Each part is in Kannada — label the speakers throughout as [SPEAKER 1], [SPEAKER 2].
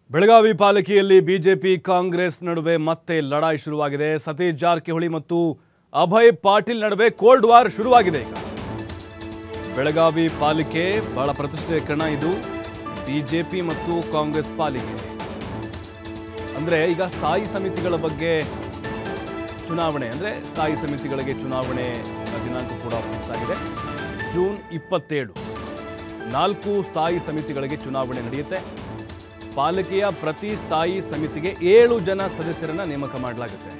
[SPEAKER 1] ಬೆಳಗಾವಿ ಪಾಲಿಕೆಯಲ್ಲಿ ಬಿಜೆಪಿ ಕಾಂಗ್ರೆಸ್ ನಡುವೆ ಮತ್ತೆ ಲಡಾಯಿ ಶುರುವಾಗಿದೆ ಸತೀಶ್ ಜಾರಕಿಹೊಳಿ ಮತ್ತು ಅಭಯ್ ಪಾಟೀಲ್ ನಡುವೆ ಕೋಲ್ಡ್ ವಾರ್ ಶುರುವಾಗಿದೆ ಈಗ ಬೆಳಗಾವಿ ಪಾಲಿಕೆ ಬಹಳ ಪ್ರತಿಷ್ಠೆಯ ಕಣ ಇದು ಬಿಜೆಪಿ ಮತ್ತು ಕಾಂಗ್ರೆಸ್ ಪಾಲಿಕೆ ಅಂದ್ರೆ ಈಗ ಸ್ಥಾಯಿ ಸಮಿತಿಗಳ ಬಗ್ಗೆ ಚುನಾವಣೆ ಅಂದ್ರೆ ಸ್ಥಾಯಿ ಸಮಿತಿಗಳಿಗೆ ಚುನಾವಣೆ ದಿನಾಂಕ ಕೂಡ ಫಿಕ್ಸ್ ಆಗಿದೆ ಜೂನ್ ಇಪ್ಪತ್ತೇಳು ನಾಲ್ಕು ಸ್ಥಾಯಿ ಸಮಿತಿಗಳಿಗೆ ಚುನಾವಣೆ ನಡೆಯುತ್ತೆ ಪಾಲಿಕೆಯ ಪ್ರತಿ ಸ್ಥಾಯಿ ಸಮಿತಿಗೆ ಏಳು ಜನ ಸದಸ್ಯರನ್ನ ನೇಮಕ ಮಾಡಲಾಗುತ್ತೆ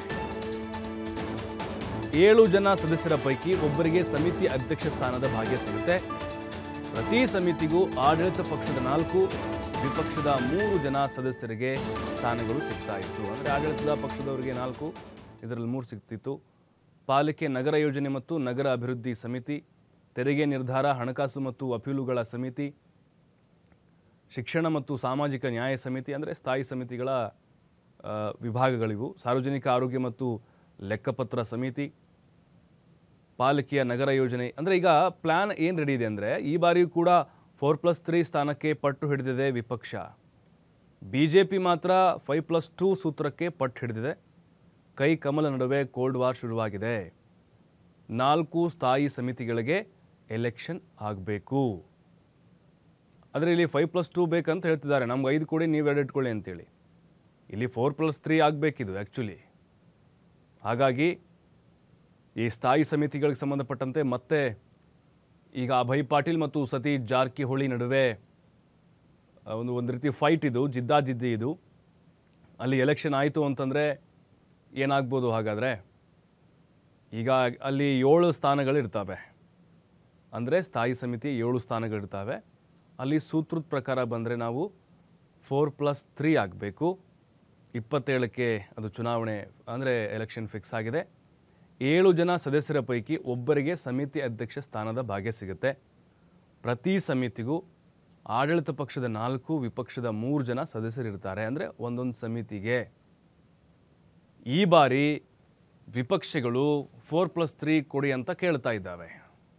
[SPEAKER 1] ಏಳು ಜನ ಸದಸ್ಯರ ಪೈಕಿ ಒಬ್ಬರಿಗೆ ಸಮಿತಿ ಅಧ್ಯಕ್ಷ ಸ್ಥಾನದ ಭಾಗ್ಯ ಸಿಗುತ್ತೆ ಪ್ರತಿ ಸಮಿತಿಗೂ ಆಡಳಿತ ಪಕ್ಷದ ನಾಲ್ಕು ವಿಪಕ್ಷದ ಮೂರು ಜನ ಸದಸ್ಯರಿಗೆ ಸ್ಥಾನಗಳು ಸಿಗ್ತಾ ಇತ್ತು ಅಂದರೆ ಆಡಳಿತದ ಪಕ್ಷದವರಿಗೆ ನಾಲ್ಕು ಇದರಲ್ಲಿ ಮೂರು ಸಿಗ್ತಿತ್ತು ಪಾಲಿಕೆ ನಗರ ಯೋಜನೆ ಮತ್ತು ನಗರ ಅಭಿವೃದ್ಧಿ ಸಮಿತಿ ತೆರಿಗೆ ನಿರ್ಧಾರ ಹಣಕಾಸು ಮತ್ತು ಅಪೀಲುಗಳ ಸಮಿತಿ ಶಿಕ್ಷಣ ಮತ್ತು ಸಾಮಾಜಿಕ ನ್ಯಾಯ ಸಮಿತಿ ಅಂದರೆ ಸ್ಥಾಯಿ ಸಮಿತಿಗಳ ಆ, ವಿಭಾಗಗಳಿವು ಸಾರ್ವಜನಿಕ ಆರೋಗ್ಯ ಮತ್ತು ಲೆಕ್ಕಪತ್ರ ಸಮಿತಿ ಪಾಲಿಕೆಯ ನಗರ ಯೋಜನೆ ಅಂದರೆ ಈಗ ಪ್ಲ್ಯಾನ್ ಏನು ರೆಡಿ ಇದೆ ಅಂದರೆ ಈ ಬಾರಿಯೂ ಕೂಡ ಫೋರ್ ಪ್ಲಸ್ ತ್ರೀ ಸ್ಥಾನಕ್ಕೆ ಪಟ್ಟು ಹಿಡಿದಿದೆ ವಿಪಕ್ಷ ಬಿ ಜೆ ಪಿ ಮಾತ್ರ ಫೈವ್ ಪ್ಲಸ್ ಟೂ ಸೂತ್ರಕ್ಕೆ ಪಟ್ಟು ಹಿಡಿದಿದೆ ಕೈ ಕಮಲ ನಡುವೆ ಕೋಲ್ಡ್ ವಾರ್ ಶುರುವಾಗಿದೆ ನಾಲ್ಕು ಸ್ಥಾಯಿ ಸಮಿತಿಗಳಿಗೆ ಎಲೆಕ್ಷನ್ ಆಗಬೇಕು ಆದರೆ ಇಲ್ಲಿ ಫೈವ್ ಪ್ಲಸ್ ಟೂ ಬೇಕಂತ ಹೇಳ್ತಿದ್ದಾರೆ ನಮ್ಗೆ ಐದು ಕೊಡಿ ನೀವು ಎರಡು ಇಟ್ಕೊಳ್ಳಿ ಅಂತೇಳಿ ಇಲ್ಲಿ ಫೋರ್ ಪ್ಲಸ್ ತ್ರೀ ಆಗಬೇಕಿದು ಆ್ಯಕ್ಚುಲಿ ಹಾಗಾಗಿ ಈ ಸ್ಥಾಯಿ ಸಮಿತಿಗಳಿಗೆ ಸಂಬಂಧಪಟ್ಟಂತೆ ಮತ್ತೆ ಈಗ ಅಭಯ್ ಪಾಟೀಲ್ ಮತ್ತು ಸತೀಶ್ ಜಾರಕಿಹೊಳಿ ನಡುವೆ ಆ, ಒಂದು ಒಂದು ರೀತಿ ಫೈಟ್ ಇದು ಜಿದ್ದಾಜಿದ್ದಿ ಇದು ಅಲ್ಲಿ ಎಲೆಕ್ಷನ್ ಆಯಿತು ಅಂತಂದರೆ ಏನಾಗ್ಬೋದು ಹಾಗಾದರೆ ಈಗ ಅಲ್ಲಿ ಏಳು ಸ್ಥಾನಗಳಿರ್ತವೆ ಅಂದರೆ ಸ್ಥಾಯಿ ಸಮಿತಿ ಏಳು ಸ್ಥಾನಗಳಿರ್ತವೆ ಅಲ್ಲಿ ಸೂತ್ರದ ಪ್ರಕಾರ ಬಂದರೆ ನಾವು ಫೋರ್ ಪ್ಲಸ್ ತ್ರೀ ಆಗಬೇಕು ಇಪ್ಪತ್ತೇಳಕ್ಕೆ ಅದು ಚುನಾವಣೆ ಅಂದರೆ ಎಲೆಕ್ಷನ್ ಫಿಕ್ಸ್ ಆಗಿದೆ ಏಳು ಜನ ಸದಸ್ಯರ ಪೈಕಿ ಒಬ್ಬರಿಗೆ ಸಮಿತಿ ಅಧ್ಯಕ್ಷ ಸ್ಥಾನದ ಭಾಗ್ಯ ಸಿಗುತ್ತೆ ಪ್ರತಿ ಸಮಿತಿಗೂ ಆಡಳಿತ ಪಕ್ಷದ ನಾಲ್ಕು ವಿಪಕ್ಷದ ಮೂರು ಜನ ಸದಸ್ಯರಿರ್ತಾರೆ ಅಂದರೆ ಒಂದೊಂದು ಸಮಿತಿಗೆ ಈ ಬಾರಿ ವಿಪಕ್ಷಗಳು ಫೋರ್ ಪ್ಲಸ್ ತ್ರೀ ಕೊಡಿ ಅಂತ ಕೇಳ್ತಾ ಇದ್ದಾವೆ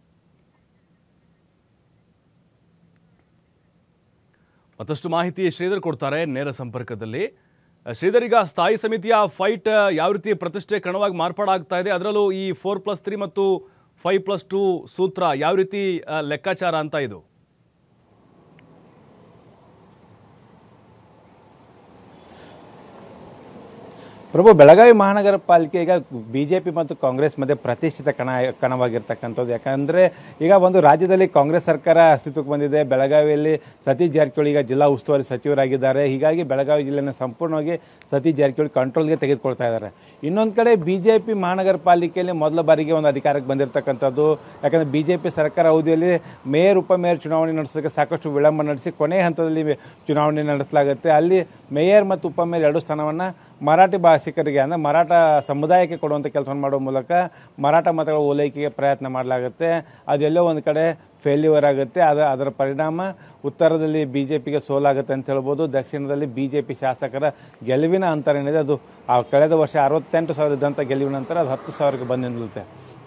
[SPEAKER 1] ಮತ್ತಷ್ಟು ಮಾಹಿತಿ ಶ್ರೀಧರ್ ಕೊಡ್ತಾರೆ ನೇರ ಸಂಪರ್ಕದಲ್ಲಿ ಅಹ್, ಶ್ರೀಧರ್ ಈಗ ಸ್ಥಾಯಿ ಸಮಿತಿಯ ಫೈಟ್ ಅಹ್, ಯಾವ ರೀತಿ ಪ್ರತಿಷ್ಠೆ ಕಣವಾಗಿ ಮಾರ್ಪಾಡಾಗ್ತಾ ಇದೆ ಅದರಲ್ಲೂ ಈ ಫೋರ್ ಪ್ಲಸ್ ತ್ರೀ ಮತ್ತು ಫೈವ್ ಪ್ಲಸ್ ಟೂ ಸೂತ್ರ ಯಾವ ರೀತಿ ಅಹ್, ಲೆಕ್ಕಾಚಾರ ಅಂತ ಇದು
[SPEAKER 2] ಪ್ರಭು ಬೆಳಗಾವಿ ಮಹಾನಗರ ಪಾಲಿಕೆ ಈಗ ಬಿಜೆಪಿ ಮತ್ತು ಕಾಂಗ್ರೆಸ್ ಮಧ್ಯೆ ಪ್ರತಿಷ್ಠಿತ ಕಣ ಕಣವಾಗಿರ್ತಕ್ಕಂಥದ್ದು ಯಾಕಂದ್ರೆ ಈಗ ಒಂದು ರಾಜ್ಯದಲ್ಲಿ ಕಾಂಗ್ರೆಸ್ ಸರ್ಕಾರ ಅಸ್ತಿತ್ವಕ್ಕೆ ಬಂದಿದೆ ಬೆಳಗಾವಿಯಲ್ಲಿ ಸತೀಶ್ ಜಾರಕಿಹೊಳಿ ಈಗ ಜಿಲ್ಲಾ ಉಸ್ತುವಾರಿ ಸಚಿವರಾಗಿದ್ದಾರೆ ಹೀಗಾಗಿ ಬೆಳಗಾವಿ ಜಿಲ್ಲೆನ ಸಂಪೂರ್ಣವಾಗಿ ಸತೀಶ್ ಜಾರಕಿಹೊಳಿ ಕಂಟ್ರೋಲ್ಗೆ ತೆಗೆದುಕೊಳ್ತಾ ಇದ್ದಾರೆ ಇನ್ನೊಂದು ಕಡೆ ಬಿಜೆಪಿ ಮಹಾನಗರ ಪಾಲಿಕೆಯಲ್ಲಿ ಮೊದಲ ಬಾರಿಗೆ ಒಂದು ಅಧಿಕಾರಕ್ಕೆ ಬಂದಿರತಕ್ಕಂಥದ್ದು ಯಾಕಂದ್ರೆ ಬಿಜೆಪಿ ಸರ್ಕಾರ ಅವಧಿಯಲ್ಲಿ ಮೇಯರ್ ಉಪಮೇಯರ್ ಚುನಾವಣೆ ನಡೆಸೋದಕ್ಕೆ ಸಾಕಷ್ಟು ವಿಳಂಬ ನಡೆಸಿ ಕೊನೆ ಹಂತದಲ್ಲಿ ಚುನಾವಣೆ ನಡೆಸಲಾಗುತ್ತೆ ಅಲ್ಲಿ ಮೇಯರ್ ಮತ್ತು ಉಪಮೇಯರ್ ಎರಡು ಸ್ಥಾನವನ್ನು ಮರಾಠಿ ಭಾಷಿಕರಿಗೆ ಅಂದರೆ ಮರಾಠ ಸಮುದಾಯಕ್ಕೆ ಕೊಡುವಂಥ ಕೆಲಸವನ್ನು ಮಾಡುವ ಮೂಲಕ ಮರಾಠ ಮತಗಳ ಓಲೈಕೆಗೆ ಪ್ರಯತ್ನ ಮಾಡಲಾಗುತ್ತೆ ಅದೆಲ್ಲೋ ಒಂದು ಕಡೆ ಫೇಲ್ಯೂರ್ ಆಗುತ್ತೆ ಅದ ಅದರ ಪರಿಣಾಮ ಉತ್ತರದಲ್ಲಿ ಬಿ ಜೆ ಪಿಗೆ ಸೋಲಾಗುತ್ತೆ ಅಂತ ಹೇಳ್ಬೋದು ದಕ್ಷಿಣದಲ್ಲಿ ಬಿ ಜೆ ಪಿ ಶಾಸಕರ ಗೆಲುವಿನ ಅಂತರ ಏನಿದೆ ಅದು ಆ ಕಳೆದ ವರ್ಷ ಅರವತ್ತೆಂಟು ಸಾವಿರ ಇದ್ದಂಥ ಗೆಲುವಿನ ನಂತರ ಅದು ಹತ್ತು ಸಾವಿರಕ್ಕೆ ಬಂದು ನಿಲ್ಲುತ್ತೆ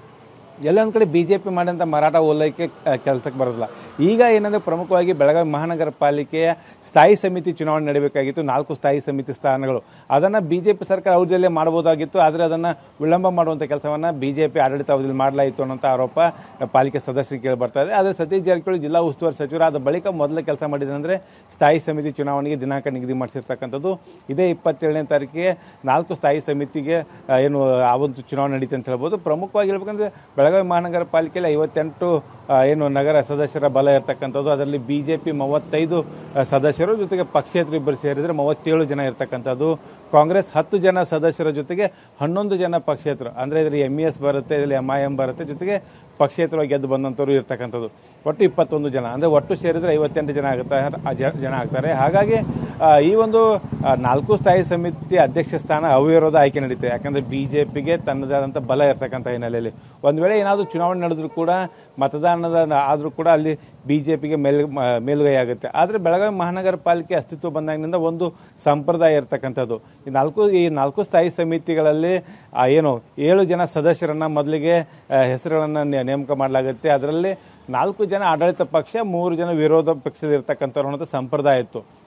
[SPEAKER 2] ಎಲ್ಲ ಒಂದು ಕಡೆ ಬಿ ಜೆ ಪಿ ಮಾಡಿದಂಥ ಮರಾಠ ಓಲೈಕೆ ಕೆಲಸಕ್ಕೆ ಬರೋದಿಲ್ಲ ಈಗ ಏನಂದರೆ ಪ್ರಮುಖವಾಗಿ ಬೆಳಗಾವಿ ಮಹಾನಗರ ಪಾಲಿಕೆಯ ಸ್ಥಾಯಿ ಸಮಿತಿ ಚುನಾವಣೆ ನಡೀಬೇಕಾಗಿತ್ತು ನಾಲ್ಕು ಸ್ಥಾಯಿ ಸಮಿತಿ ಸ್ಥಾನಗಳು ಅದನ್ನು ಬಿ ಜೆ ಪಿ ಸರ್ಕಾರ ಅವಧಿಯಲ್ಲೇ ಮಾಡ್ಬೋದಾಗಿತ್ತು ಆದರೆ ಅದನ್ನು ವಿಳಂಬ ಮಾಡುವಂಥ ಕೆಲಸವನ್ನು ಬಿ ಜೆ ಪಿ ಆಡಳಿತ ಅವಧಿಯಲ್ಲಿ ಮಾಡಲಾಯಿತು ಅನ್ನೋಂಥ ಆರೋಪ ಪಾಲಿಕೆ ಸದಸ್ಯರಿಗೆ ಕೇಳಿ ಬರ್ತಾ ಇದೆ ಆದರೆ ಸತೀಶ್ ಜಾರಕಿಹೊಳಿ ಜಿಲ್ಲಾ ಉಸ್ತುವಾರಿ ಸಚಿವರಾದ ಬಳಿಕ ಮೊದಲ ಕೆಲಸ ಮಾಡಿದಂದರೆ ಸ್ಥಾಯಿ ಸಮಿತಿ ಚುನಾವಣೆಗೆ ದಿನಾಂಕ ನಿಗದಿ ಮಾಡಿಸಿರ್ತಕ್ಕಂಥದ್ದು ಇದೇ ಇಪ್ಪತ್ತೇಳನೇ ತಾರೀಕಿಗೆ ನಾಲ್ಕು ಸ್ಥಾಯಿ ಸಮಿತಿಗೆ ಆ, ಏನು ಆ ಒಂದು ಚುನಾವಣೆ ನಡೀತೆ ಅಂತ ಹೇಳ್ಬೋದು ಪ್ರಮುಖವಾಗಿ ಹೇಳ್ಬೇಕಂದ್ರೆ ಬೆಳಗಾವಿ ಮಹಾನಗರ ಪಾಲಿಕೆಯಲ್ಲಿ ಐವತ್ತೆಂಟು ಆ, ಏನು ನಗರ ಸದಸ್ಯರ ಬಲ ಇರತಕ್ಕಂಥದ್ದು ಅದರಲ್ಲಿ ಬಿ ಜೆ ಪಿ ಮೂವತ್ತೈದು ಆ, ಸದಸ್ಯರು ಜೊತೆಗೆ ಪಕ್ಷೇತರ ಇಬ್ಬರು ಸೇರಿದರೆ ಮೂವತ್ತೇಳು ಜನ ಇರತಕ್ಕಂಥದ್ದು ಕಾಂಗ್ರೆಸ್ ಹತ್ತು ಜನ ಸದಸ್ಯರ ಜೊತೆಗೆ ಹನ್ನೊಂದು ಜನ ಪಕ್ಷೇತರು ಅಂದರೆ ಇದರಲ್ಲಿ ಎಮ್ ಇ ಎಸ್ ಬರುತ್ತೆ ಇದರಲ್ಲಿ ಎಮ್ ಐ ಎಂ ಬರುತ್ತೆ ಜೊತೆಗೆ ಪಕ್ಷೇತರವಾಗಿ ಗೆದ್ದು ಬಂದಂಥವ್ರು ಇರ್ತಕ್ಕಂಥದ್ದು ಒಟ್ಟು ಇಪ್ಪತ್ತೊಂದು ಜನ ಅಂದರೆ ಒಟ್ಟು ಸೇರಿದರೆ ಐವತ್ತೆಂಟು ಜನ ಆಗುತ್ತಾರೆ ಆ ಜ- ಜನ ಆಗ್ತಾರೆ ಹಾಗಾಗಿ ಆ, ಈ ಒಂದು ಆ, ನಾಲ್ಕು ಸ್ಥಾಯಿ ಸಮಿತಿ ಅಧ್ಯಕ್ಷ ಸ್ಥಾನ ಅವಿರೋಧ ಆಯ್ಕೆ ನಡೀತೆ ಯಾಕಂದರೆ ಬಿ ಜೆ ಪಿಗೆ ತನ್ನದಾದಂಥ ಬಲ ಇರ್ತಕ್ಕಂಥ ಹಿನ್ನೆಲೆಯಲ್ಲಿ ಒಂದು ವೇಳೆ ಏನಾದರೂ ಚುನಾವಣೆ ನಡೆದರೂ ಕೂಡ ಮತದಾನದ ಆದರೂ ಕೂಡ ಅಲ್ಲಿ ಬಿ ಜೆ ಪಿಗೆ ಮೇಲ್ ಮ- ಮೇಲುಗೈ ಆಗುತ್ತೆ ಆದರೆ ಬೆಳಗಾವಿ ಮಹಾನಗರ ಪಾಲಿಕೆ ಅಸ್ತಿತ್ವ ಬಂದಾಗಿನಿಂದ ಒಂದು ಸಂಪ್ರದಾಯ ಇರತಕ್ಕಂಥದ್ದು ಈ ನಾಲ್ಕು ಈ ನಾಲ್ಕು ಸ್ಥಾಯಿ ಸಮಿತಿಗಳಲ್ಲಿ ಆ, ಏನು ಏಳು ಜನ ಸದಸ್ಯರನ್ನ ಮೊದಲಿಗೆ ಹೆಸರುಗಳನ್ನು ನೇಮಕ ಮಾಡಲಾಗುತ್ತೆ ಅದರಲ್ಲಿ ನಾಲ್ಕು ಜನ ಆಡಳಿತ ಪಕ್ಷ ಮೂರು ಜನ ವಿರೋಧ ಪಕ್ಷದ ಇರ್ತಕ್ಕಂಥವ್ರು ಅನ್ನೋದು ಸಂಪ್ರದಾಯ ಇತ್ತು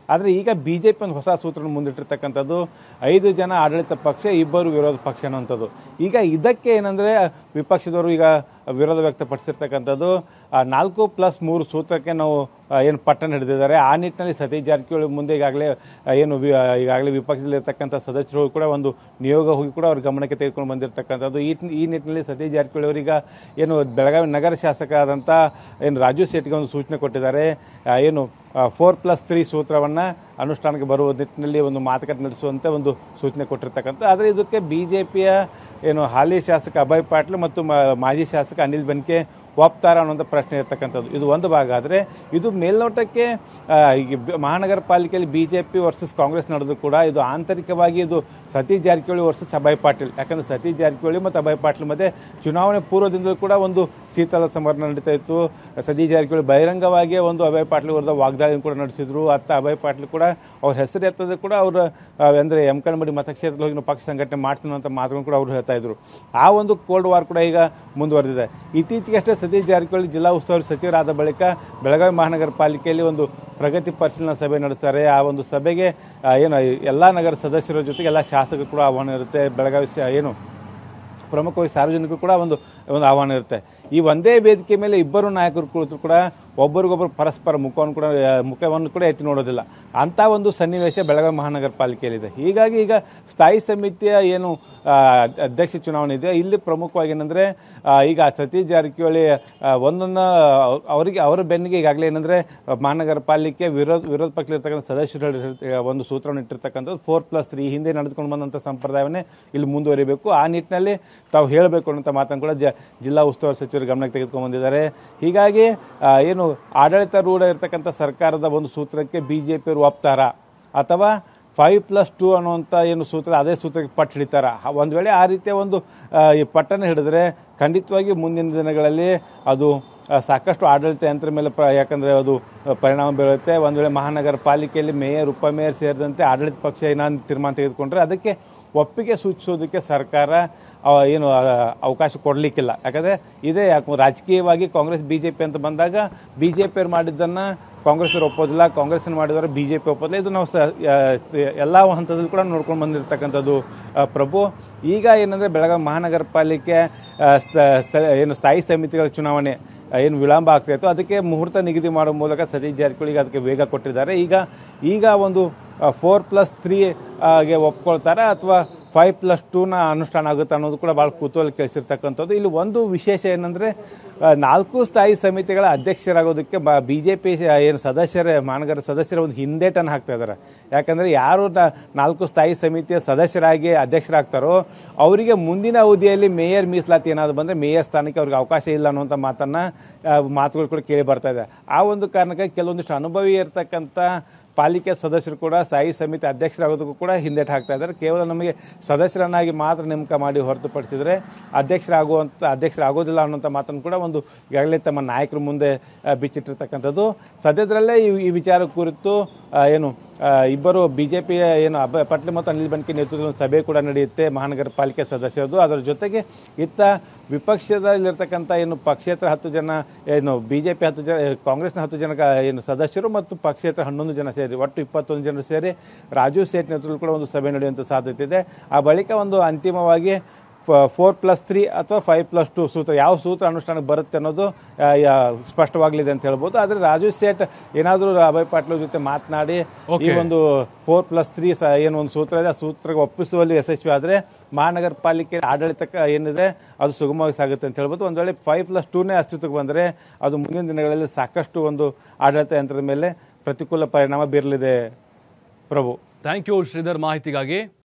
[SPEAKER 2] ಆದರೆ ಈಗ ಬಿ ಜೆ ಪಿ ಒಂದು ಹೊಸ ಸೂತ್ರನ ಮುಂದಿಟ್ಟಿರ್ತಕ್ಕಂಥದ್ದು ಐದು ಜನ ಆಡಳಿತ ಪಕ್ಷ ಇಬ್ಬರು ವಿರೋಧ ಪಕ್ಷ ಅನ್ನುವಂಥದ್ದು ಈಗ ಇದಕ್ಕೆ ಏನಂದರೆ ವಿಪಕ್ಷದವರು ಈಗ ವಿರೋಧ ವ್ಯಕ್ತಪಡಿಸಿರ್ತಕ್ಕಂಥದ್ದು ಆ, ನಾಲ್ಕು ಪ್ಲಸ್ ಮೂರು ಸೂತ್ರಕ್ಕೆ ನಾವು ಆ, ಏನು ಪಟ್ಟಣ ಹಿಡಿದಿದ್ದಾರೆ ಆ ನಿಟ್ಟಿನಲ್ಲಿ ಸತೀಶ್ ಜಾರಕಿಹೊಳಿ ಮುಂದೆ ಈಗಾಗಲೇ ಆ, ಏನು ವಿ- ಆ, ಈಗಾಗಲೇ ವಿಪಕ್ಷದಲ್ಲಿರ್ತಕ್ಕಂಥ ಸದಸ್ಯರು ಕೂಡ ಒಂದು ನಿಯೋಗ ಹೋಗಿ ಕೂಡ ಅವ್ರ ಗಮನಕ್ಕೆ ತೆಗೆದುಕೊಂಡು ಬಂದಿರತಕ್ಕಂಥದ್ದು ಈ ಈ ನಿಟ್ಟಿನಲ್ಲಿ ಸತೀಶ್ ಜಾರಕಿಹೊಳಿ ಅವರೀಗ ಏನು ಬೆಳಗಾವಿ ನಗರ ಶಾಸಕ ಆದಂಥ ಏನು ರಾಜು ಶೆಟ್ಟಿಗೆ ಒಂದು ಸೂಚನೆ ಕೊಟ್ಟಿದ್ದಾರೆ ಆ, ಏನು ಫೋರ್ ಪ್ಲಸ್ ತ್ರೀ ಸೂತ್ರವನ್ನು ಅನುಷ್ಠಾನಕ್ಕೆ ಬರುವ ನಿಟ್ಟಿನಲ್ಲಿ ಒಂದು ಮಾತುಕತೆ ನಡೆಸುವಂತೆ ಒಂದು ಸೂಚನೆ ಕೊಟ್ಟಿರ್ತಕ್ಕಂಥ ಆದರೆ ಇದಕ್ಕೆ ಬಿ ಜೆ ಪಿಯ ಏನು ಹಾಲಿ ಶಾಸಕ ಅಭಯ್ ಪಾಟೀಲ್ ಮತ್ತು ಮ- ಮಾಜಿ ಶಾಸಕ ಅನಿಲ್ ಬೆನ್ಕೆ ಒಪ್ತಾರ ಅನ್ನೋಂಥ ಪ್ರಶ್ನೆ ಇರ್ತಕ್ಕಂಥದ್ದು ಇದು ಒಂದು ಭಾಗ ಆದರೆ ಇದು ಮೇಲ್ನೋಟಕ್ಕೆ ಆ, ಈಗ ಬ- ಮಹಾನಗರ ಪಾಲಿಕೆಯಲ್ಲಿ B J P versus Congress ನಡೆದು ಕೂಡ ಇದು ಆಂತರಿಕವಾಗಿ ಇದು ಸತೀಶ್ ಜಾರಕಿಹೊಳಿ ವರ್ಸಸ್ ಅಭಯ್ ಪಾಟೀಲ್ ಯಾಕಂದ್ರೆ ಸತೀಶ್ ಜಾರಕಿಹೊಳಿ ಮತ್ತು ಅಭಯ್ ಪಾಟೀಲ್ ಮಧ್ಯೆ ಚುನಾವಣೆ ಪೂರ್ವದಿಂದಲೂ ಕೂಡ ಒಂದು ಶೀತಲ ಸಮರ ನಡೀತಾ ಇತ್ತು ಸತೀಶ್ ಜಾರಕಿಹೊಳಿ ಬಹಿರಂಗವಾಗಿಯೇ ಒಂದು ಅಭಯ್ ಪಾಟೀಲ್ ವಿರುದ್ಧ ವಾಗ್ದಾಳಿ ಕೂಡ ನಡೆಸಿದ್ರು ಅತ್ತ ಅಭಯ್ ಪಾಟೀಲ್ ಕೂಡ ಅವ್ರ ಹೆಸರು ಎತ್ತದ ಕೂಡ ಅವರು ಅಂದರೆ ಎಂ ಕಣ್ಮಡಿ ಮತಕ್ಷೇತ್ರದಲ್ಲಿ ಹೋಗಿ ನಾವು ಪಕ್ಷ ಸಂಘಟನೆ ಮಾಡ್ತೀನಿ ಅಂತ ಮಾತುಗಳನ್ನು ಕೂಡ ಅವರು ಹೇಳ್ತಾ ಇದ್ರು ಆ ಒಂದು ಕೋಲ್ಡ್ ವಾರ್ ಕೂಡ ಈಗ ಮುಂದುವರೆದಿದೆ ಇತ್ತೀಚೆಗಷ್ಟೇ ಸತೀಶ್ ಜಾರಕಿಹೊಳಿ ಜಿಲ್ಲಾ ಉಸ್ತುವಾರಿ ಸಚಿವರಾದ ಬಳಿಕ ಬೆಳಗಾವಿ ಮಹಾನಗರ ಪಾಲಿಕೆಯಲ್ಲಿ ಒಂದು ಪ್ರಗತಿ ಪರಿಶೀಲನಾ ಸಭೆ ನಡೆಸ್ತಾರೆ ಆ ಒಂದು ಸಭೆಗೆ ಆ, ಏನು ಎಲ್ಲ ನಗರ ಸದಸ್ಯರ ಜೊತೆಗೆ ಎಲ್ಲ ಶಾಸಕರು ಕೂಡ ಆಹ್ವಾನ ಇರುತ್ತೆ ಬೆಳಗಾವಿ ಸ- ಏನು ಪ್ರಮುಖವಾಗಿ ಸಾರ್ವಜನಿಕರು ಕೂಡ ಒಂದು ಒಂದು ಆಹ್ವಾನ ಇರುತ್ತೆ ಈ ಒಂದೇ ವೇದಿಕೆ ಮೇಲೆ ಇಬ್ಬರು ನಾಯಕರು ಕುಳಿತರು ಕೂಡ ಒಬ್ಬರಿಗೊಬ್ಬರು ಪರಸ್ಪರ ಮುಖವನ್ನು ಕೂಡ ಆ, ಮುಖವನ್ನು ಕೂಡ ಎತ್ತಿ ನೋಡೋದಿಲ್ಲ ಅಂಥ ಒಂದು ಸನ್ನಿವೇಶ ಬೆಳಗಾವಿ ಮಹಾನಗರ ಪಾಲಿಕೆಯಲ್ಲಿದೆ ಹೀಗಾಗಿ ಈಗ ಸ್ಥಾಯಿ ಸಮಿತಿಯ ಏನು ಆ, ಅಧ್ಯಕ್ಷ ಚುನಾವಣೆ ಇದೆ ಇಲ್ಲಿ ಪ್ರಮುಖವಾಗಿ ಏನಂದರೆ ಈಗ ಸತೀಶ್ ಜಾರಕಿಹೊಳಿ ಆ, ಒಂದೊಂದು ಅವರಿಗೆ ಅವರ ಬೆನ್ನಿಗೆ ಈಗಾಗಲೇ ಏನಂದರೆ ಮಹಾನಗರ ಪಾಲಿಕೆ ವಿರೋಧ ವಿರೋಧ ಪಕ್ಷದಲ್ಲಿರ್ತಕ್ಕಂಥ ಸದಸ್ಯರು ಹೇಳಿರ್ತ- ಒಂದು ಸೂತ್ರವನ್ನು ಇಟ್ಟಿರ್ತಕ್ಕಂಥದ್ದು ಫೋರ್ ಪ್ಲಸ್ ತ್ರೀ ಹಿಂದೆ ನಡೆದುಕೊಂಡು ಬಂದಂಥ ಸಂಪ್ರದಾಯವನ್ನೇ ಇಲ್ಲಿ ಮುಂದುವರಿಬೇಕು ಆ ನಿಟ್ಟಿನಲ್ಲಿ ತಾವು ಹೇಳಬೇಕು ಅನ್ನೋಂಥ ಮಾತನ್ನು ಕೂಡ ಜ ಜಿಲ್ಲಾ ಉಸ್ತುವಾರಿ ಸಚಿವರು ಗಮನಕ್ಕೆ ತೆಗೆದುಕೊಂಡು ಬಂದಿದ್ದಾರೆ ಹೀಗಾಗಿ ಆ, ಏನು ಆಡಳಿತಾರೂಢ ಇರತಕ್ಕಂಥ ಸರ್ಕಾರದ ಒಂದು ಸೂತ್ರಕ್ಕೆ ಬಿ ಜೆ ಪಿಯವರು ಒಪ್ತಾರ ಅಥವಾ ಫೈವ್ ಪ್ಲಸ್ ಟೂ ಅನ್ನುವಂಥ ಏನು ಸೂತ್ರ ಅದೇ ಸೂತ್ರಕ್ಕೆ ಪಟ್ಟು ಹಿಡಿತಾರ ಹ- ಒಂದು ವೇಳೆ ಆ ರೀತಿಯ ಒಂದು ಆ, ಈ ಪಟ್ಟನ್ನು ಹಿಡಿದ್ರೆ ಖಂಡಿತವಾಗಿ ಮುಂದಿನ ದಿನಗಳಲ್ಲಿ ಅದು ಆ, ಸಾಕಷ್ಟು ಆಡಳಿತ ಯಂತ್ರ ಮೇಲೆ ಪ್ರ ಯಾಕಂದರೆ ಅದು ಆ, ಪರಿಣಾಮ ಬೀರುತ್ತೆ ಒಂದು ವೇಳೆ ಮಹಾನಗರ ಪಾಲಿಕೆಯಲ್ಲಿ ಮೇಯರ್ ಉಪಮೇಯರ್ ಸೇರಿದಂತೆ ಆಡಳಿತ ಪಕ್ಷ ಏನಾದ್ರು ತೀರ್ಮಾನ ತೆಗೆದುಕೊಂಡ್ರೆ ಅದಕ್ಕೆ ಒಪ್ಪಿಗೆ ಸೂಚಿಸೋದಕ್ಕೆ ಸರ್ಕಾರ ಆ, ಏನು ಆ, ಅವಕಾಶ ಕೊಡಲಿಕ್ಕಿಲ್ಲ ಯಾಕಂದರೆ ಇದೇ ಯಾಕೆ ರಾಜಕೀಯವಾಗಿ ಕಾಂಗ್ರೆಸ್ ಬಿ ಜೆ ಪಿ ಅಂತ ಬಂದಾಗ ಬಿ ಜೆ ಪಿಯವ್ರು ಮಾಡಿದ್ದನ್ನು ಕಾಂಗ್ರೆಸ್ ಅವರು ಒಪ್ಪೋದಿಲ್ಲ ಕಾಂಗ್ರೆಸ್ ಮಾಡಿದವರು ಬಿ ಜೆ ಪಿ ಒಪ್ಪೋದಿಲ್ಲ ಇದು ನಾವು ಸ ಎಲ್ಲ ಹಂತದಲ್ಲಿ ಕೂಡ ನೋಡ್ಕೊಂಡು ಬಂದಿರತಕ್ಕಂಥದ್ದು ಆ, ಪ್ರಭು ಈಗ ಏನಂದರೆ ಬೆಳಗಾವಿ ಮಹಾನಗರ ಪಾಲಿಕೆ ಆ, ಸ್ಥ- ಸ್ಥ- ಏನು ಸ್ಥಾಯಿ ಸಮಿತಿಗಳ ಚುನಾವಣೆ ಆ, ಏನು ವಿಳಂಬ ಆಗ್ತಾಯಿತ್ತು ಅದಕ್ಕೆ ಮುಹೂರ್ತ ನಿಗದಿ ಮಾಡೋ ಮೂಲಕ ಸತೀಶ್ ಜಾರಕಿಹೊಳಿಗೆ ಅದಕ್ಕೆ ವೇಗ ಕೊಟ್ಟಿದ್ದಾರೆ ಈಗ ಈಗ ಒಂದು ಫೋರ್ ಪ್ಲಸ್ ತ್ರೀ ಗೆ ಒಪ್ಕೊಳ್ತಾರಾ ಅಥವಾ ಫೈವ್ ಪ್ಲಸ್ ಟೂನ ಅನುಷ್ಠಾನ ಆಗುತ್ತೆ ಅನ್ನೋದು ಕೂಡ ಭಾಳ ಕುತೂಹಲ ಕೇಳಿಸಿರ್ತಕ್ಕಂಥದ್ದು ಇಲ್ಲಿ ಒಂದು ವಿಶೇಷ ಏನಂದರೆ ನಾಲ್ಕು ಸ್ಥಾಯಿ ಸಮಿತಿಗಳ ಅಧ್ಯಕ್ಷರಾಗೋದಕ್ಕೆ ಬ ಬಿ ಜೆ ಪಿ ಏನು ಸದಸ್ಯರ ಮಹಾನಗರ ಸದಸ್ಯರ ಒಂದು ಹಿಂದೇಟನ್ನು ಹಾಕ್ತಾ ಇದ್ದಾರೆ ಯಾಕಂದರೆ ಯಾರು ನ- ನಾಲ್ಕು ಸ್ಥಾಯಿ ಸಮಿತಿಯ ಸದಸ್ಯರಾಗಿ ಅಧ್ಯಕ್ಷರಾಗ್ತಾರೋ ಅವರಿಗೆ ಮುಂದಿನ ಅವಧಿಯಲ್ಲಿ ಮೇಯರ್ ಮೀಸಲಾತಿ ಏನಾದ್ರು ಬಂದರೆ ಮೇಯರ್ ಸ್ಥಾನಕ್ಕೆ ಅವ್ರಿಗೆ ಅವಕಾಶ ಇಲ್ಲ ಅನ್ನುವಂಥ ಮಾತನ್ನು ಮಾತುಗಳು ಕೂಡ ಕೇಳಿ ಬರ್ತಾ ಇದೆ ಆ ಒಂದು ಕಾರಣಕ್ಕೆ ಕೆಲವೊಂದಿಷ್ಟು ಅನುಭವಿ ಇರತಕ್ಕಂಥ ಪಾಲಿಕೆ ಸದಸ್ಯರು ಕೂಡ ಸ್ಥಾಯಿ ಸಮಿತಿ ಅಧ್ಯಕ್ಷರಾಗೋದಕ್ಕೂ ಕೂಡ ಹಿಂದೇಟು ಹಾಕ್ತಾ ಇದ್ದಾರೆ ಕೇವಲ ನಮಗೆ ಸದಸ್ಯರನ್ನಾಗಿ ಮಾತ್ರ ನೇಮಕ ಮಾಡಿ ಹೊರತುಪಡಿಸಿದರೆ ಅಧ್ಯಕ್ಷರಾಗುವಂಥ ಅಧ್ಯಕ್ಷರಾಗೋದಿಲ್ಲ ಅನ್ನೋಂಥ ಮಾತನ್ನು ಕೂಡ ಒಂದು ಈಗಾಗಲೇ ತಮ್ಮ ನಾಯಕರ ಮುಂದೆ ಆ, ಬಿಚ್ಚಿಟ್ಟಿರ್ತಕ್ಕಂಥದ್ದು ಸದ್ಯದರಲ್ಲೇ ಈ ಈ ವಿಚಾರ ಕುರಿತು ಆ, ಏನು ಆ, ಇಬ್ಬರು ಬಿ ಜೆ ಪಿಯ ಏನು ಅಭಯ ಪಟ್ಲಿ ಮತ್ತು ಅನಿಲ್ ಬೆನ್ಕೆ ನೇತೃತ್ವದ ಒಂದು ಸಭೆ ಕೂಡ ನಡೆಯುತ್ತೆ ಮಹಾನಗರ ಪಾಲಿಕೆ ಸದಸ್ಯರದು ಅದರ ಜೊತೆಗೆ ಇತ್ತ ವಿಪಕ್ಷದಲ್ಲಿರ್ತಕ್ಕಂಥ ಏನು ಪಕ್ಷೇತರ ಹತ್ತು ಜನ ಏನು ಬಿ ಜೆ ಪಿ ಹತ್ತು ಜನ ಕಾಂಗ್ರೆಸ್ನ ಹತ್ತು ಜನ ಕ- ಏನು ಸದಸ್ಯರು ಮತ್ತು ಪಕ್ಷೇತರ ಹನ್ನೊಂದು ಜನ ಸೇರಿ ಒಟ್ಟು ಇಪ್ಪತ್ತೊಂದು ಜನರು ಸೇರಿ ರಾಜು ಸೇಠ್ ನೇತೃತ್ವದಲ್ಲಿ ಕೂಡ ಒಂದು ಸಭೆ ನಡೆಯುವಂಥ ಸಾಧ್ಯತೆ ಇದೆ ಆ ಬಳಿಕ ಒಂದು ಅಂತಿಮವಾಗಿ ಫೋರ್ ಪ್ಲಸ್ ತ್ರೀ ಅಥವಾ ಫೈವ್ ಪ್ಲಸ್ ಟು ಸೂತ್ರ ಯಾವ ಸೂತ್ರ ಅನುಷ್ಠಾನಕ್ಕೆ ಬರುತ್ತೆ ಅನ್ನೋದು ಆ, ಯಾ- ಸ್ಪಷ್ಟವಾಗಲಿದೆ ಅಂತ ಹೇಳ್ಬೋದು ಆದರೆ ರಾಜು ಸೇಠ್ ಏನಾದರೂ ಅಭಯ್ ಪಾಟೀಲ್ ಜೊತೆ ಮಾತನಾಡಿ ಈ
[SPEAKER 1] Okay.
[SPEAKER 2] ಒಂದು ಫೋರ್ ಪ್ಲಸ್ ತ್ರೀ ಏನು ಒಂದು ಸೂತ್ರ ಇದೆ ಆ ಸೂತ್ರಕ್ಕೆ ಒಪ್ಪಿಸುವಲ್ಲಿ ಯಶಸ್ವಿ ಆದರೆ ಮಹಾನಗರ ಪಾಲಿಕೆ ಆಡಳಿತಕ್ಕೆ ಏನಿದೆ ಅದು ಸುಗಮವಾಗಿ ಸಾಗುತ್ತೆ ಅಂತ ಹೇಳ್ಬೋದು ಒಂದು ವೇಳೆ ಫೈವ್ ಪ್ಲಸ್ ಟೂನೇ ಅಸ್ತಿತ್ವಕ್ಕೆ ಬಂದರೆ ಅದು ಮುಂದಿನ ದಿನಗಳಲ್ಲಿ ಸಾಕಷ್ಟು ಒಂದು ಆಡಳಿತ ಯಂತ್ರದ ಮೇಲೆ ಪ್ರತಿಕೂಲ ಪರಿಣಾಮ ಬೀರಲಿದೆ ಪ್ರಭು
[SPEAKER 1] ಥ್ಯಾಂಕ್ ಯು ಶ್ರೀಧರ್ ಮಾಹಿತಿಗಾಗಿ